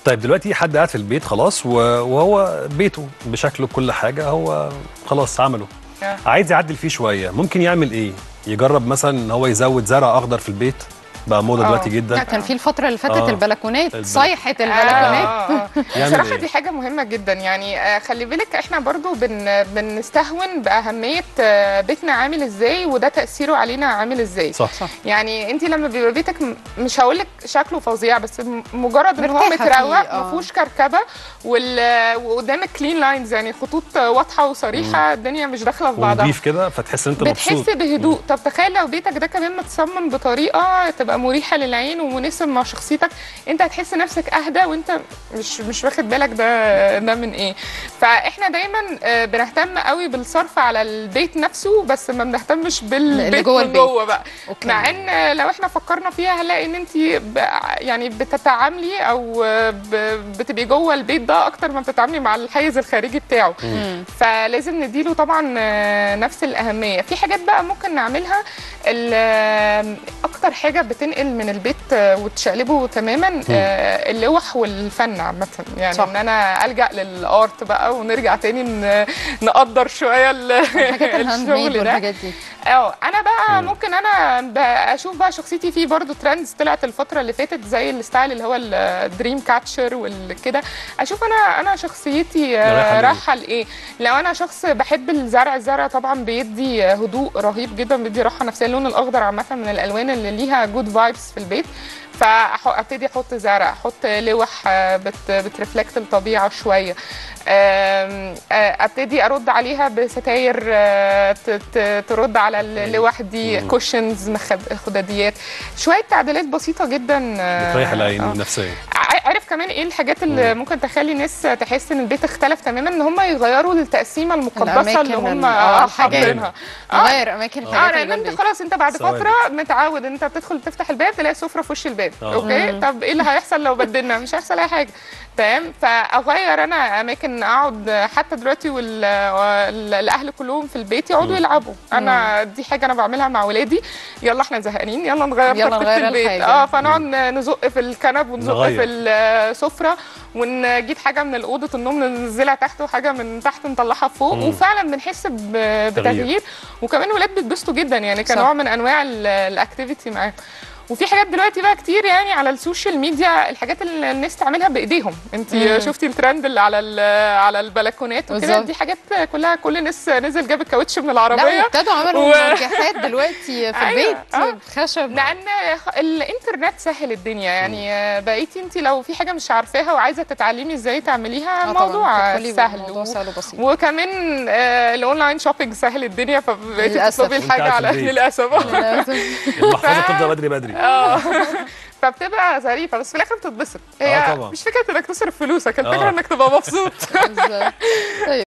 طيب دلوقتي حد قاعد في البيت خلاص و- وهو بيته بشكله بكل حاجه هو خلاص عمله آه. عايز يعدل فيه شويه ممكن يعمل ايه يجرب مثلا ان هو يزود زرع اخضر في البيت بقى موضه آه. دلوقتي لا جدا كان في الفترة اللي فاتت آه. البلكونات البلك- صيحة آه، البلكونات آه، آه. يعمل بصراحة إيه؟ دي حاجة مهمة جدا يعني آه، خلي بالك احنا برضو بن بنستهون بأهمية آه، بيتنا عامل ازاي وده تأثيره علينا عامل ازاي صح صح يعني انت لما بيبقى بيتك م- مش هقول لك شكله فظيع بس م- مجرد ان هو مرتاحة متروق فيه، آه. ما فيهوش كركبه وال- وقدامك كلين لاينز يعني خطوط واضحه وصريحه الدنيا مش داخله في بعضها ونضيف كده فتحس ان انت مبسوط بتحس بهدوء طب تخيل لو بيتك ده كمان متصمم بطريقه تبقى مريحه للعين ومناسب مع شخصيتك انت هتحس نفسك اهدى وانت مش مش واخد بالك ده ده من ايه فاحنا دايما آه، بنهتم قوي بالصرف على البيت نفسه بس ما بنهتمش اللي بالبيت جوه من البيت. جوه بقى اوكي مع ان لو احنا فكرنا فيها هنلاقي ان انت ب- يعني بتتعاملي او ب- بتبقي جوه البيت ده اكتر ما بتتعاملي مع الحيز الخارجي بتاعه مم. فلازم نديله طبعا آه، نفس الاهميه في حاجات بقى ممكن نعملها ال- اكتر حاجه بتنقل من البيت آه، وتشقلبه تماما آه، اللوح والفن عامه يعني صح. ان انا الجا للارت بقى ونرجع تاني ن- نقدر شويه ال- الحاجات الهاند ميد الشغل ده والحاجات دي اه انا بقى مم. ممكن انا ب- اشوف بقى شخصيتي في برضو ترندز طلعت الفتره اللي فاتت زي الستايل اللي هو الدريم كاتشر والكده اشوف انا انا شخصيتي آه، رايحة لإيه؟ رايحه لايه لو انا شخص بحب الزرع الزرع طبعا بيدي هدوء رهيب جدا بيدي راحه نفسيه اللون الاخضر عامه من الالوان اللي ليها جود فايبس في البيت فابتدي احط زرع احط لوح آه، بت بترفلكت الطبيعه شويه آم، آه، ابتدي ارد عليها بستاير آه، ت- ت- ترد على اللوح دي مم. كوشنز خداديات شويه تعديلات بسيطه جدا آه، بتريح العين آه. النفسيه ع- عارف كمان ايه الحاجات اللي ممكن تخلي الناس تحس ان البيت اختلف تماما ان هم يغيروا التقسيمه المقدسه اللي الأماكن هم ال- آه، الحاجات. حاطينها اه نغير اماكن اه الحاجات لان اللي جوه انت البيت خلاص انت بعد ثوابت. فتره متعود انت بتدخل تفتح الباب تلاقي سفره في وش الباب آه. اوكي مم. طب ايه اللي هيحصل لو بدلنا مش هيحصل اي حاجه تمام فاغير انا اماكن اقعد حتى دلوقتي والاهل كلهم في البيت يقعدوا مم. يلعبوا انا دي حاجه انا بعملها مع ولادي يلا احنا زهقانين يلا نغير يلا ترتيب نغير البيت الحاجة. اه فنقعد نزق في الكنب ونزق نغير. في السفره ونجيب حاجه من اوضه النوم ننزلها تحت وحاجه من تحت نطلعها فوق مم. وفعلا بنحس ب- بتغيير وكمان ولاد بيتبسطوا جدا يعني صح. كنوع من انواع ال- الاكتيفيتي معاهم وفي حاجات دلوقتي بقى كتير يعني على السوشيال ميديا الحاجات اللي الناس تعملها بايديهم انت مم. شفتي الترند اللي على ال- على البلكونات وكده بالظبط. دي حاجات كلها كل الناس نزل جاب الكاوتش من لا العربيه وابتدوا عملوا و- مرجحات دلوقتي في أيوة، البيت آه. خشب لان خ- الانترنت سهل الدنيا يعني آه، بقيتي انت لو في حاجه مش عارفاها وعايزه تتعلمي ازاي تعمليها آه طبعاً، موضوع تدخلي سهل موضوع و- سهل وبسيط وكمان آه، الاونلاين شوبينج سهل الدنيا فبقيتي للأسف. تطلبي وانت الحاجه قاعد في على البيت. للاسف المحفظه بتبدا بدري بدري اه فبتبقى ظريفه بس في الاخر بتتبسط آه هي طبعاً. مش فكره انك تصرف فلوسك الفكره آه. انك تبقى مبسوط بالظبط. طيب